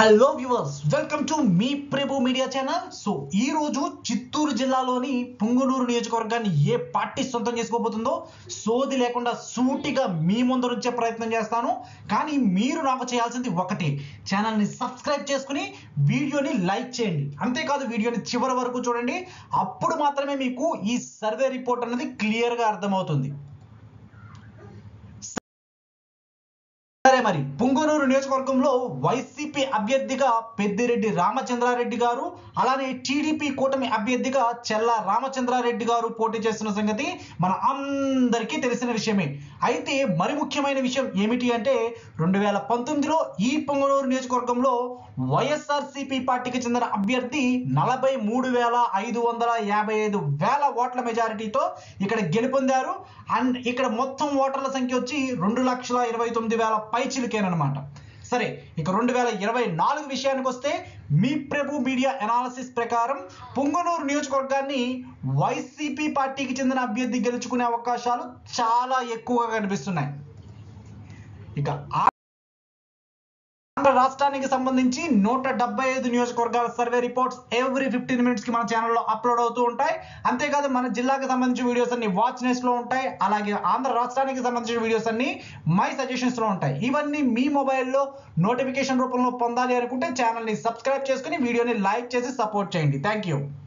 hello viewers welcome to మీ Prabhu media channel so ఈ రోజు చిత్తూరు జిల్లాలోని పుంగనూరు నియోజకవర్గాన్ని ఏ పార్టీ సొంతం చేసుకోబోతుందో సోది లేకుండా సూటిగా మీ ముందు ఉంచే ప్రయత్నం చేస్తాను కానీ మీరు నాకు చేయాల్సింది ఒకటి ఛానల్ని సబ్స్క్రైబ్ చేసుకుని వీడియోని లైక్ చేయండి అంతేకాదు వీడియోని చివరి వరకు చూడండి అప్పుడు మాత్రమే మీకు ఈ సర్వే రిపోర్ట్ అనేది క్లియర్గా అర్థమవుతుంది సరే మరి పుంగనూరు నియోజకవర్గంలో వైసీపీ అభ్యర్థిగా పెద్దిరెడ్డి రామచంద్రారెడ్డి గారు అలానే టీడీపీ కూటమి అభ్యర్థిగా చెల్లా రామచంద్రారెడ్డి గారు పోటీ చేస్తున్న సంగతి మన అందరికీ తెలిసిన విషయమే అయితే మరి ముఖ్యమైన విషయం ఏమిటి అంటే రెండు వేల పంతొమ్మిదిలో ఈ పుంగనూరు నియోజకవర్గంలో వైఎస్ఆర్సీపీ పార్టీకి చెందిన అభ్యర్థి నలభై మూడు వేల ఐదు వందల యాభై ఐదు వేల ఓట్ల మెజారిటీతో ఇక్కడ గెలుపొందారు అండ్ ఇక్కడ మొత్తం ఓటర్ల సంఖ్య వచ్చి రెండు లక్షల ఇరవై తొమ్మిది వేల పైచిలకేనమాట సరే ఇక రెండు వేల ఇరవై నాలుగు విషయానికి వస్తే మీ ప్రభు మీడియా అనాలసిస్ ప్రకారం పుంగనూరు నియోజకవర్గాన్ని వైసీపీ పార్టీకి చెందిన అభ్యర్థి గెలుచుకునే అవకాశాలు చాలా ఎక్కువగా కనిపిస్తున్నాయి ఇక ఆంధ్ర రాష్ట్రానికి సంబంధించి నూట డెబ్బై ఐదు నియోజకవర్గాల survey reports every fifteen minutes కి మన ఛానల్లో అప్లోడ్ అవుతూ ఉంటాయి అంతేకాదు మన జిల్లాకి సంబంధించిన వీడియోస్ అన్ని వాచ్ నెస్ లో ఉంటాయి అలాగే ఆంధ్ర రాష్ట్రానికి సంబంధించిన వీడియోస్ అన్ని మై సజెషన్స్ లో ఉంటాయి ఇవన్నీ మీ మొబైల్లో నోటిఫికేషన్ రూపంలో పొందాలి అనుకుంటే ఛానల్ని సబ్స్క్రైబ్ చేసుకుని వీడియోని లైక్ చేసి సపోర్ట్ చేయండి థ్యాంక్ యూ